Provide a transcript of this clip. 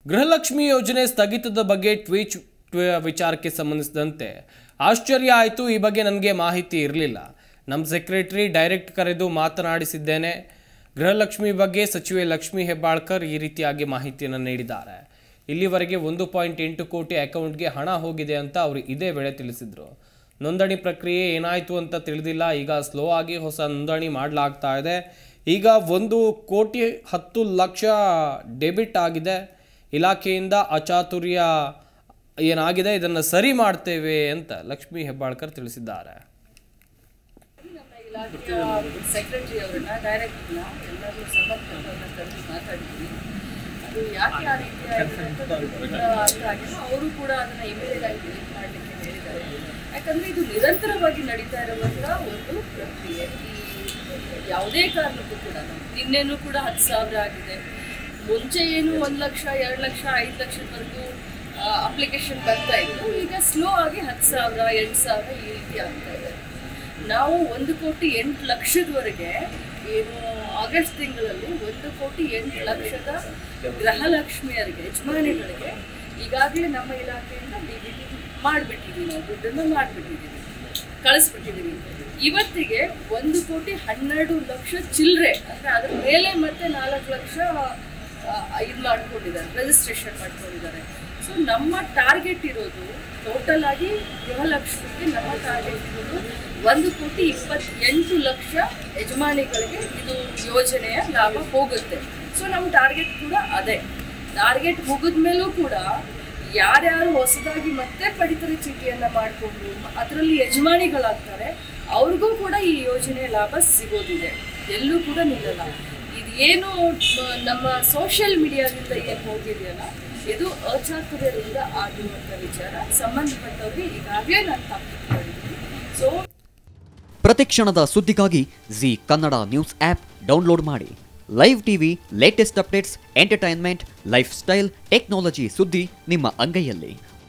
ಗೃಹಲಕ್ಷ್ಮಿ ಯೋಜನೆ ಸ್ಥಗಿತದ ಬಗ್ಗೆ ಟ್ವೀಟ್ ಟ್ವ- ವಿಚಾರಕ್ಕೆ ಸಂಬಂಧಿಸಿದಂತೆ ಆಶ್ಚರ್ಯ ಆಯಿತು ಈ ಬಗ್ಗೆ ನನಗೆ ಮಾಹಿತಿ ಇರಲಿಲ್ಲ ನಮ್ಮ ಸೆಕ್ರೆಟರಿ ಡೈರೆಕ್ಟ್ ಕರೆದು ಮಾತನಾಡಿಸಿದ್ದೇನೆ ಗೃಹಲಕ್ಷ್ಮಿ ಬಗ್ಗೆ ಸಚಿವೆ ಲಕ್ಷ್ಮಿ ಹೆಬ್ಬಾಳ್ಕರ್ ಈ ರೀತಿಯಾಗಿ ಮಾಹಿತಿಯನ್ನು ನೀಡಿದ್ದಾರೆ ಇಲ್ಲಿವರೆಗೆ ಒಂದು ಪಾಯಿಂಟ್ ಎಂಟು ಕೋಟಿ ಅಕೌಂಟ್ಗೆ ಹಣ ಹೋಗಿದೆ ಅಂತ ಅವರು ಇದೇ ವೇಳೆ ತಿಳಿಸಿದರು ನೋಂದಣಿ ಪ್ರಕ್ರಿಯೆ ಏನಾಯಿತು ಅಂತ ತಿಳಿದಿಲ್ಲ ಈಗ ಸ್ಲೋ ಆಗಿ ಹೊಸ ನೋಂದಣಿ ಮಾಡಲಾಗ್ತಾ ಇದೆ ಈಗ ಒಂದು ಕೋಟಿ ಹತ್ತು ಲಕ್ಷ ಡೆಬಿಟ್ ಆಗಿದೆ ಇಲಾಖೆಯಿಂದ ಅಚಾತುರ್ಯ ಏನಾಗಿದೆ ಇದನ್ನು ಸರಿ ಮಾಡ್ತೇವೆ ಅಂತ ಲಕ್ಷ್ಮೀ ಹೆಬ್ಬಾಳ್ಕರ್ ತಿಳಿಸಿದ್ದಾರೆ ನಮ್ಮ ಇಲಾಖೆಯ ಸೆಕ್ರೆಟರಿ ಅವರನ್ನ ಡೈರೆಕ್ಟರ್ನ ಎಲ್ಲರೂ ಸಂಬಂಧಪಟ್ಟವ್ರನ್ನ ಕರೆದು ಮಾತಾಡಿದ್ವಿ ಅದು ಯಾಕೆ ಆ ರೀತಿ ಆಗಿದೆ ಅಂತ ನಮ್ಗೆ ಕೂಡ ಅರ್ಥ ಆಗಿಲ್ಲ ಅವರು ಕೂಡ ಅದನ್ನ ಇಮಿಡಿಯೇಟ್ ಆಗಿ ಡಿಲೀಟ್ ಮಾಡಲಿಕ್ಕೆ ಹೇಳಿದ್ದಾರೆ ಯಾಕಂದ್ರೆ ಇದು ನಿರಂತರವಾಗಿ ನಡೀತಾ ಇರುವಂತಹ ಒಂದು ಪ್ರಕ್ರಿಯೆ ಈ ಯಾವುದೇ ಕಾರಣಕ್ಕೂ ಕೂಡ ನಿನ್ನೆನೂ ಕೂಡ ಹತ್ತು ಸಾವಿರ ಆಗಿದೆ ಮುಂಚೆ ಏನು ಒಂದು ಲಕ್ಷ ಎರಡು ಲಕ್ಷ ಐದು ಲಕ್ಷದವರೆಗೂ ಅಪ್ಲಿಕೇಶನ್ ಬರ್ತಾ ಇತ್ತು ಈಗ ಸ್ಲೋ ಆಗಿ ಹತ್ತು ಸಾವಿರ ಎಂಟು ಸಾವಿರ ಈ ರೀತಿ ಆಗ್ತಾ ಇದೆ ನಾವು ಒಂದು ಕೋಟಿ ಎಂಟು ಲಕ್ಷದವರೆಗೆ ಏನು ಆಗಸ್ಟ್ ತಿಂಗಳಲ್ಲಿ ಒಂದು ಕೋಟಿ ಎಂಟು ಲಕ್ಷದ ಗೃಹಲಕ್ಷ್ಮಿಯರಿಗೆ ಯಜಮಾನಿಗಳಿಗೆ ಈಗಾಗಲೇ ನಮ್ಮ ಇಲಾಖೆಯಿಂದ ಡಿ ಬಿ ಟಿ ಮಾಡಿಬಿಟ್ಟಿದ್ದೀವಿ ನಾವು ದುಡ್ಡನ್ನು ಮಾಡಿಬಿಟ್ಟಿದ್ದೀವಿ ಕಳಿಸ್ಬಿಟ್ಟಿದ್ದೀವಿ ಇವತ್ತಿಗೆ ಒಂದು ಕೋಟಿ ಹನ್ನೆರಡು ಲಕ್ಷ ಚಿಲ್ಲರೆ ಅಂದರೆ ಅದ್ರ ಮೇಲೆ ಮತ್ತೆ ನಾಲ್ಕು ಲಕ್ಷ ಇದು ಮಾಡ್ಕೊಂಡಿದ್ದಾರೆ ರಿಜಿಸ್ಟ್ರೇಷನ್ ಮಾಡ್ಕೊಂಡಿದ್ದಾರೆ ಸೊ ನಮ್ಮ ಟಾರ್ಗೆಟ್ ಇರೋದು ಟೋಟಲ್ ಆಗಿ ಗೃಹಲಕ್ಷ್ಮಿಗೆ ನಮ್ಮ ಟಾರ್ಗೆಟ್ ಇರೋದು ಒಂದು ಕೋಟಿ ಇಪ್ಪತ್ತೆಂಟು ಲಕ್ಷ ಯಜಮಾನಿಗಳಿಗೆ ಇದು ಯೋಜನೆಯ ಲಾಭ ಹೋಗುತ್ತೆ ಸೊ ನಮ್ಮ ಟಾರ್ಗೆಟ್ ಕೂಡ ಅದೇ ಟಾರ್ಗೆಟ್ ಮುಗಿದ ಮೇಲೂ ಕೂಡ ಯಾರ್ಯಾರು ಹೊಸದಾಗಿ ಮತ್ತೆ ಪಡಿತರ ಚೀಟಿಯನ್ನ ಮಾಡಿಕೊಂಡು ಅದರಲ್ಲಿ ಯಜಮಾನಿಗಳಾಗ್ತಾರೆ ಅವ್ರಿಗೂ ಕೂಡ ಈ ಯೋಜನೆಯ ಲಾಭ ಸಿಗೋದಿದೆ ಎಲ್ಲೂ ಕೂಡ ನಿಲ್ಲಲ್ಲ ಇದು ಏನು ಮ- ನಮ್ಮ ಸೋಷಿಯಲ್ ಮೀಡಿಯಾದಿಂದ ಏನು ಹೋಗಿದೆಯಲ್ಲ ಇದು ಅಚಾತುರ್ಯದಿಂದ ಆಗಿರುವಂಥ ವಿಚಾರ ಸಂಬಂಧಪಟ್ಟವ್ರಿಗೆ ಈಗಾಗಲೇ ನಾನು ತಾಕೀತು ಮಾಡಿದ್ದೀನಿ ಸೊ ಪ್ರತಿಕ್ಷಣದ ಸುದ್ದಿಗಾಗಿ Zee Kannada news app download ಮಾಡಿ live TV latest updates entertainment lifestyle technology ಸುದ್ದಿ ನಿಮ್ಮ ಅಂಗೈಯಲ್ಲಿ